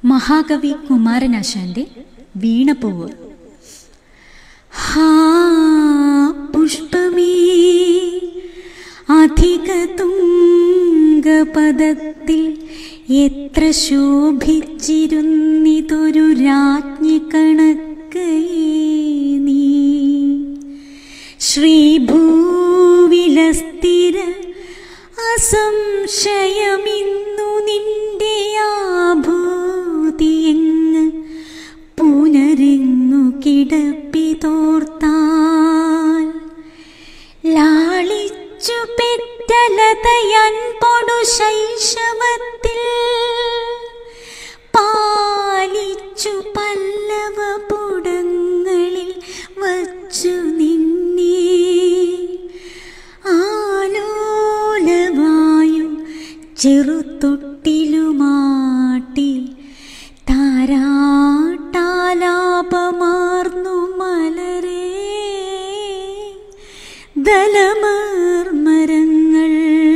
മഹാകവി കുമാരനാശാന്റെ വീണപ്പൂവ് ഹാ പുഷ്പമേ അധിക തുംഗപദത്തിൽ എത്ര ശോഭിച്ചിരുന്നിതൊരു രാജ്ഞി കണക്കേ നീ ശ്രീഭൂവിലസ്ഥിര അസംശയമിന്നു നിന്റെ ആഭൂതിയെങ്ങ് പുനരെങ്ങു കിടപ്പി തോർത്താൽ ലാളിച്ചു പെറ്റലതയൻ പൊടു ശൈശവത്തിൽ പാലിച്ചു പല്ലവ പുടങ്ങളിൽ വച്ചു നിന്നെ ആലോലവായു ചെറുതൊട്ടിലുമാട്ടി താരാട്ടാലാപമാർന്നു മലരേ ദലമർമരങ്ങൾ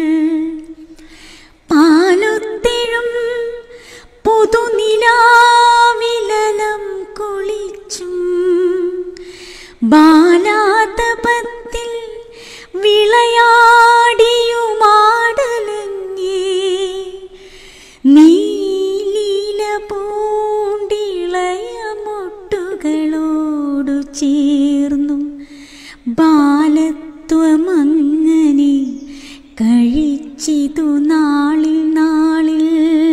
പാലൊത്തിഴും പുതുനിലാവിലലം കുളിച്ചും ബാലാതപത്തിൽ വിളയാടിയുമാടലങ്ങേ നീലീല പൂണ്ടിളയ മുട്ടുകളോടു ചേർന്നു ബാലത്വമങ്ങനെ കഴിച്ചിതു നാളിൽ നാളിൽ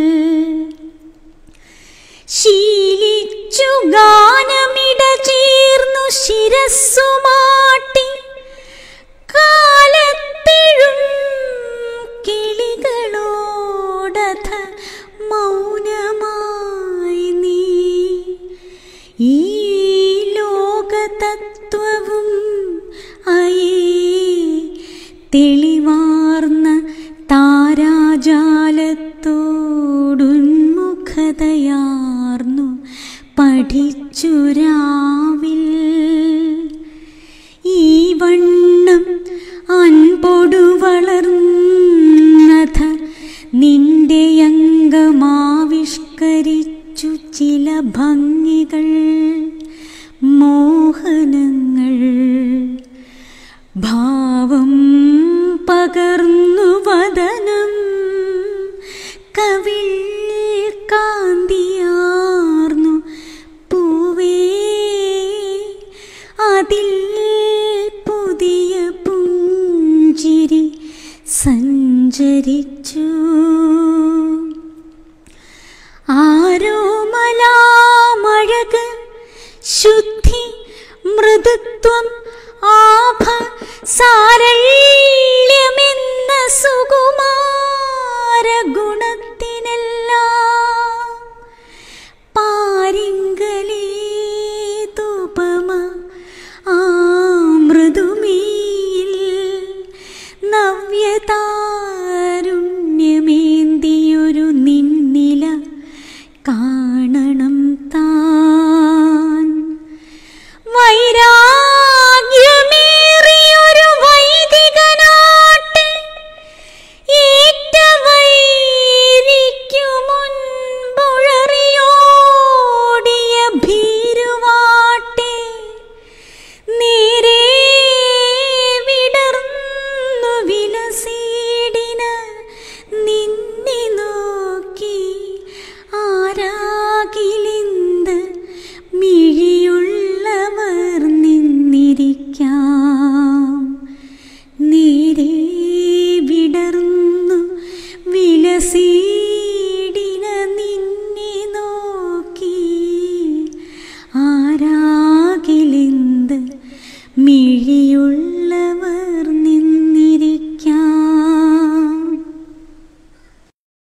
ശീലിച്ചു ഗാനമിട ചേർന്നു ശിരസ്സുമാട്ടി കാലത്തെഴും കിളികളോടഥ മൗനമായി നീ ഈ ലോകതത്വവും അയേ തെളിവാർന്ന താരാജാലത്തോടുന്മുഖതയാർന്നു പഠിച്ചു രാവിൽ ഈ വണ്ണം അൻപൊടു വളർന്നഥ നിന്റെ അംഗമാവിഷ്കരിച്ചു ചില ഭംഗികൾ മോഹനങ്ങൾ ഭാവം പകർന്നു വദനം കവിൾ കാന്തിയാർന്നു പൂവേ അതിൽ പുതിയ പുഞ്ചിരി സഞ്ചരിച്ചു ആരോമലാമഴക് ശുദ്ധി മൃദുത്വം ആഭ സാരള്യമെന്ന സുകുമാ